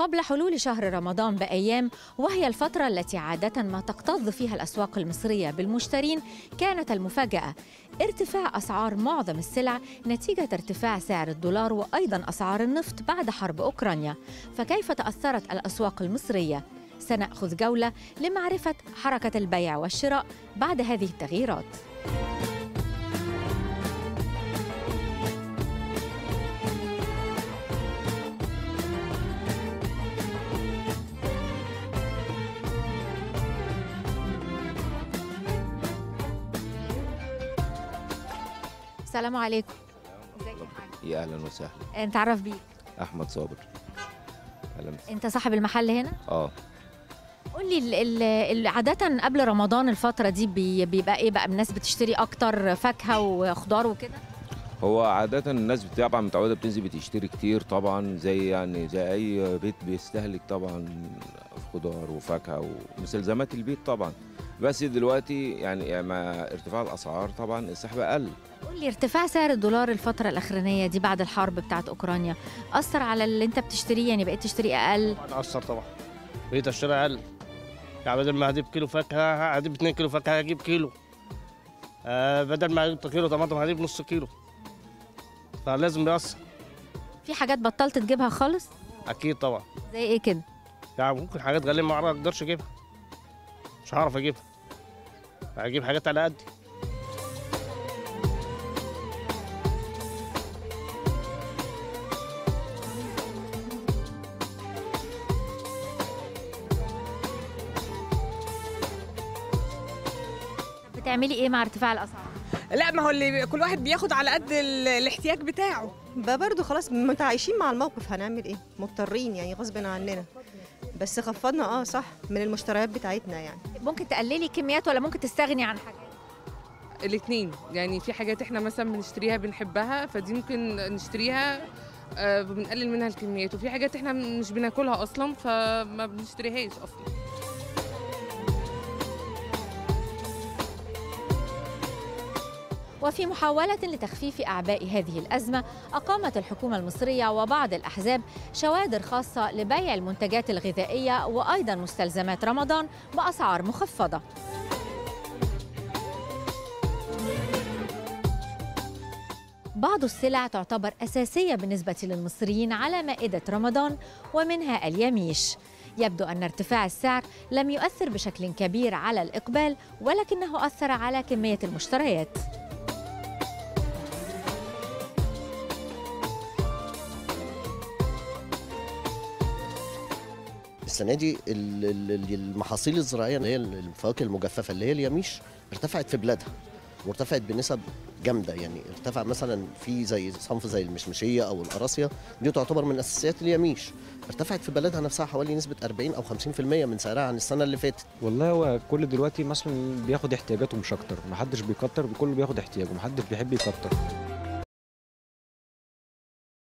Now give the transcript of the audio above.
قبل حلول شهر رمضان بأيام وهي الفترة التي عادة ما تكتظ فيها الأسواق المصرية بالمشترين كانت المفاجأة ارتفاع أسعار معظم السلع نتيجة ارتفاع سعر الدولار وأيضا أسعار النفط بعد حرب أوكرانيا فكيف تأثرت الأسواق المصرية؟ سنأخذ جولة لمعرفة حركة البيع والشراء بعد هذه التغييرات السلام عليكم ازيك يا حاج يا اهلا وسهلا نتعرف بيك احمد صابر اهلا وسهلا. انت صاحب المحل هنا اه قول لي ال- ال- ال- عادة قبل رمضان الفترة دي بي- بيبقى ايه بقى الناس بتشتري اكتر فاكهة وخضار وكده هو عادة الناس طبعا متعودة بتنزل بتشتري كتير طبعا زي يعني زي أي بيت بيستهلك طبعا خضار وفاكهة ومستلزمات البيت طبعا بس دلوقتي يعني مع ارتفاع الأسعار طبعا السحب أقل قول لي ارتفاع سعر الدولار الفترة الأخرانية دي بعد الحرب بتاعت أوكرانيا أثر على اللي أنت بتشتريه يعني بقيت تشتري أقل طبعا اثر طبعا بقيت اشتري اقل يعني بدل ما هجيب كيلو فاكهه هجيب 2 كيلو فاكهه هجيب كيلو آه بدل ما هجيب كيلو طماطم هجيب نص كيلو فلازم بيأثر في حاجات بطلت تجيبها خالص اكيد طبعا زي ايه كده يعني ممكن حاجات غاليه ما اقدرش اجيبها مش هعرف اجيبها هجيب حاجات على قدي بتعملي ايه مع ارتفاع الأسعار لا ما هو اللي كل واحد بياخد على قد ال- الاحتياج بتاعه بقى برضه خلاص متعايشين مع الموقف هنعمل ايه مضطرين يعني غصب عننا بس خفضنا اه صح من المشتريات بتاعتنا يعني ممكن تقللي كميات ولا ممكن تستغني عن حاجات الاثنين يعني في حاجات احنا مثلا بنشتريها بنحبها فدي ممكن نشتريها آه، بنقلل منها الكميات وفي حاجات احنا مش بناكلها اصلا فما بنشتريهاش اصلا وفي محاولة لتخفيف أعباء هذه الأزمة أقامت الحكومة المصرية وبعض الأحزاب شوادر خاصة لبيع المنتجات الغذائية وأيضا مستلزمات رمضان بأسعار مخفضة بعض السلع تعتبر أساسية بالنسبة للمصريين على مائدة رمضان ومنها اليميش يبدو أن ارتفاع السعر لم يؤثر بشكل كبير على الإقبال ولكنه أثر على كمية المشتريات السنه دي ال- ال- ال- المحاصيل الزراعيه اللي هي الفواكه المجففه اللي هي اليميش ارتفعت في بلادها وارتفعت بنسب جامده يعني ارتفع مثلا في زي صنف زي المشمشيه او القراصيه دي تعتبر من اساسيات اليميش ارتفعت في بلدها نفسها حوالي نسبه 40 او 50% من سعرها عن السنه اللي فاتت والله هو كل دلوقتي مثلا بياخد احتياجاته مش اكتر محدش بيكتر كله بياخد احتياجه محدش بيحب يكتر